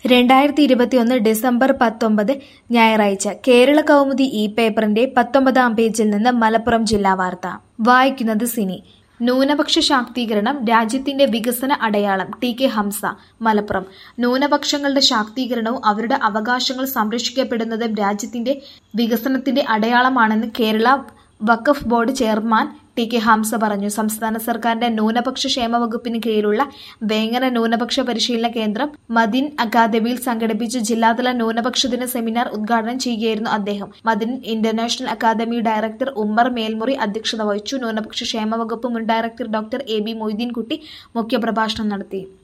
രണ്ടായിരത്തി ഇരുപത്തിയൊന്ന് ഡിസംബർ പത്തൊമ്പത് ഞായറാഴ്ച കേരള കൗമുദി ഇ പേപ്പറിന്റെ പത്തൊമ്പതാം പേജിൽ നിന്ന് മലപ്പുറം ജില്ലാ വാർത്ത വായിക്കുന്നത് സിനി ന്യൂനപക്ഷ ശാക്തീകരണം രാജ്യത്തിന്റെ വികസന അടയാളം ടി കെ ഹംസ മലപ്പുറം ന്യൂനപക്ഷങ്ങളുടെ ശാക്തീകരണവും അവരുടെ അവകാശങ്ങൾ സംരക്ഷിക്കപ്പെടുന്നതും രാജ്യത്തിന്റെ വികസനത്തിന്റെ അടയാളമാണെന്ന് Kerala Waqf board chairman T K Hamsa പറഞ്ഞു സംസ്ഥാന സർക്കാരിന്റെ ന്യൂനപക്ഷ ക്ഷേമ വകുപ്പിന് കീഴിലുള്ള വേങ്ങര ന്യൂനപക്ഷ പരിശീലന കേന്ദ്രം മദിൻ അക്കാദമിയിൽ സംഘടിപ്പിച്ച ജില്ലാതല ന്യൂനപക്ഷ ദിന സെമിനാർ ഉദ്ഘാടനം ചെയ്യുകയായിരുന്നു അദ്ദേഹം Madin international academy director Ummer Melmuri അധ്യക്ഷത വഹിച്ചു ന്യൂനപക്ഷ ക്ഷേമ വകുപ്പ് മുൻ director doctor A B Moideenkutty മുഖ്യപ്രഭാഷണം നടത്തി